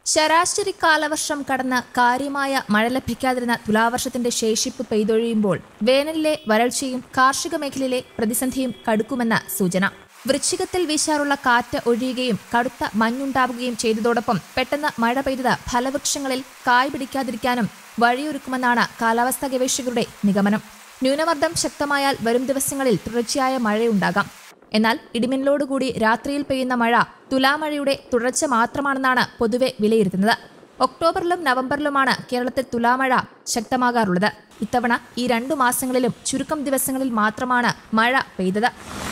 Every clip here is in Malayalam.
ശരാശരി കാലവർഷം കടന്ന് കാര്യമായ മഴ ലഭിക്കാതിരുന്ന തുലാവർഷത്തിന്റെ ശേഷിപ്പ് പെയ്തൊഴിയുമ്പോൾ വേനലിലെ വരൾച്ചയും കാർഷിക മേഖലയിലെ പ്രതിസന്ധിയും കടുക്കുമെന്ന സൂചന വൃശ്ചികത്തിൽ വീശാറുള്ള കാറ്റ് ഒഴിയുകയും കടുത്ത മഞ്ഞുണ്ടാവുകയും ചെയ്തതോടൊപ്പം പെട്ടെന്ന് മഴ പെയ്തത് ഫലവൃക്ഷങ്ങളിൽ കായ് പിടിക്കാതിരിക്കാനും വഴിയൊരുക്കുമെന്നാണ് കാലാവസ്ഥാ ഗവേഷകരുടെ നിഗമനം ന്യൂനമർദ്ദം ശക്തമായാൽ വരും ദിവസങ്ങളിൽ തുടർച്ചയായ മഴയുണ്ടാകാം എന്നാൽ ഇടിമിന്നലോടുകൂടി രാത്രിയിൽ പെയ്യുന്ന മഴ തുലാമഴയുടെ തുടർച്ച മാത്രമാണെന്നാണ് പൊതുവെ വിലയിരുത്തുന്നത് ഒക്ടോബറിലും നവംബറിലുമാണ് കേരളത്തിൽ തുലാമഴ ശക്തമാകാറുള്ളത് ഇത്തവണ ഈ രണ്ടു മാസങ്ങളിലും ചുരുക്കം ദിവസങ്ങളിൽ മാത്രമാണ് മഴ പെയ്തത്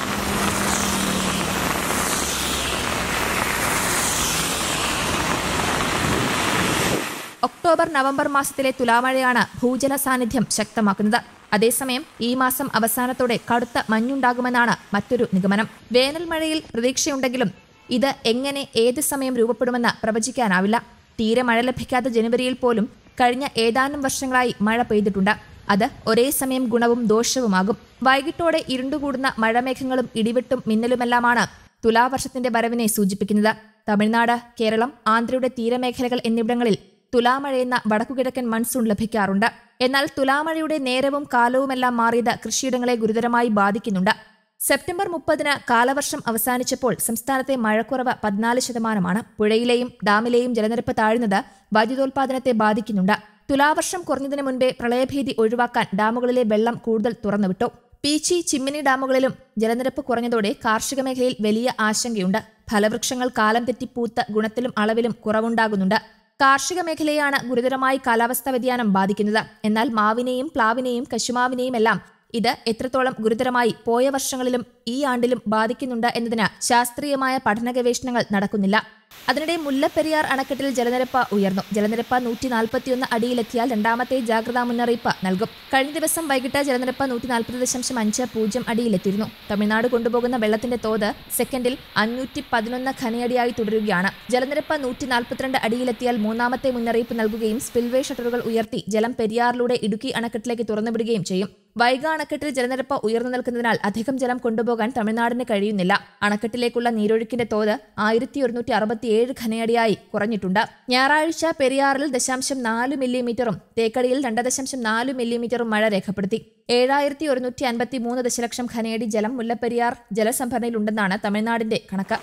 ഒക്ടോബർ നവംബർ മാസത്തിലെ തുലാമഴയാണ് ഭൂജല സാന്നിധ്യം ശക്തമാക്കുന്നത് അതേസമയം ഈ മാസം അവസാനത്തോടെ കടുത്ത മഞ്ഞുണ്ടാകുമെന്നാണ് മറ്റൊരു നിഗമനം വേനൽ മഴയിൽ പ്രതീക്ഷയുണ്ടെങ്കിലും ഇത് എങ്ങനെ ഏത് സമയം രൂപപ്പെടുമെന്ന് പ്രവചിക്കാനാവില്ല തീരെ മഴ ലഭിക്കാത്ത ജനുവരിയിൽ പോലും കഴിഞ്ഞ ഏതാനും വർഷങ്ങളായി മഴ പെയ്തിട്ടുണ്ട് അത് ഒരേ സമയം ഗുണവും ദോഷവുമാകും വൈകിട്ടോടെ ഇരുണ്ടുകൂടുന്ന മഴമേഘങ്ങളും ഇടിവെട്ടും മിന്നലുമെല്ലാമാണ് തുലാവർഷത്തിന്റെ വരവിനെ സൂചിപ്പിക്കുന്നത് തമിഴ്നാട് കേരളം ആന്ധ്രയുടെ തീരമേഖലകൾ എന്നിവിടങ്ങളിൽ തുലാമഴയെന്ന വടക്കുകിഴക്കൻ മൺസൂൺ ലഭിക്കാറുണ്ട് എന്നാൽ തുലാമഴയുടെ നേരവും കാലവുമെല്ലാം മാറിയത് കൃഷിയിടങ്ങളെ ഗുരുതരമായി ബാധിക്കുന്നുണ്ട് സെപ്റ്റംബർ മുപ്പതിന് കാലവർഷം അവസാനിച്ചപ്പോൾ സംസ്ഥാനത്തെ മഴക്കുറവ് പതിനാല് ശതമാനമാണ് പുഴയിലെയും ഡാമിലെയും ജലനിരപ്പ് താഴുന്നത് വൈദ്യുതോൽപാദനത്തെ ബാധിക്കുന്നുണ്ട് തുലാവർഷം കുറഞ്ഞതിന് മുൻപേ പ്രളയഭീതി ഒഴിവാക്കാൻ ഡാമുകളിലെ വെള്ളം കൂടുതൽ തുറന്നുവിട്ടു പീച്ചി ചിമ്മിനി ഡാമുകളിലും ജലനിരപ്പ് കുറഞ്ഞതോടെ കാർഷിക മേഖലയിൽ വലിയ ആശങ്കയുണ്ട് ഫലവൃക്ഷങ്ങൾ കാലം തെറ്റി പൂത്ത ഗുണത്തിലും അളവിലും കുറവുണ്ടാകുന്നുണ്ട് കാർഷിക മേഖലയാണ് ഗുരുതരമായി കാലാവസ്ഥാ വ്യതിയാനം ബാധിക്കുന്നത് എന്നാൽ മാവിനെയും പ്ലാവിനെയും കശുമാവിനെയും എല്ലാം ഇത് എത്രത്തോളം ഗുരുതരമായി പോയ വർഷങ്ങളിലും ഈ ആണ്ടിലും ബാധിക്കുന്നുണ്ട് എന്നതിന് ശാസ്ത്രീയമായ പഠന ഗവേഷണങ്ങൾ നടക്കുന്നില്ല അതിനിടെ മുല്ലപ്പെരിയാർ അണക്കെട്ടിൽ ജലനിരപ്പ് ഉയർന്നു ജലനിരപ്പ് നൂറ്റി നാൽപ്പത്തിയൊന്ന് അടിയിലെത്തിയാൽ രണ്ടാമത്തെ ജാഗ്രതാ മുന്നറിയിപ്പ് നൽകും കഴിഞ്ഞ ദിവസം വൈകിട്ട് ജലനിരപ്പ് നൂറ്റി നാൽപ്പത് ദശാംശം അഞ്ച് പൂജ്യം അടിയിലെത്തിയിരുന്നു തമിഴ്നാട് കൊണ്ടുപോകുന്ന വെള്ളത്തിന്റെ തോത് സെക്കൻഡിൽ അഞ്ഞൂറ്റി പതിനൊന്ന് ഖനയടിയായി തുടരുകയാണ് ജലനിരപ്പ് നൂറ്റി നാൽപ്പത്തിരണ്ട് അടിയിലെത്തിയാൽ മൂന്നാമത്തെ മുന്നറിയിപ്പ് നൽകുകയും സ്പിൽവേ ഷട്ടറുകൾ ഉയർത്തി ജലം പെരിയാറിലൂടെ ഇടുക്കി അണക്കെട്ടിലേക്ക് തുറന്നുവിടുകയും ചെയ്യും വൈഗ അണക്കെട്ടിൽ ജലനിരപ്പ് ഉയർന്നു നിൽക്കുന്നതിനാൽ അധികം ജലം കൊണ്ടുപോകാൻ തമിഴ്നാടിന് കഴിയുന്നില്ല അണക്കെട്ടിലേക്കുള്ള നീരൊഴുക്കിന്റെ തോത് ആയിരത്തി ഒരുന്നൂറ്റി അറുപത്തിയേഴ് ഖനയടിയായി കുറഞ്ഞിട്ടുണ്ട് ഞായറാഴ്ച പെരിയാറിൽ ദശാംശം നാല് മില്ലിമീറ്ററും തേക്കടിയിൽ രണ്ട് ദശാംശം നാല് മില്ലിമീറ്ററും മഴ രേഖപ്പെടുത്തി ഏഴായിരത്തി ഒരുന്നൂറ്റി അൻപത്തി മൂന്ന് ദശലക്ഷം ഖനയടി ജലം മുല്ലപ്പെരിയാർ ജലസംഭരണിയിലുണ്ടെന്നാണ് തമിഴ്നാടിന്റെ കണക്ക്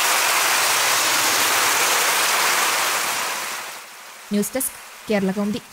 ന്യൂസ് ഡെസ്ക് കേരള കൗമുദി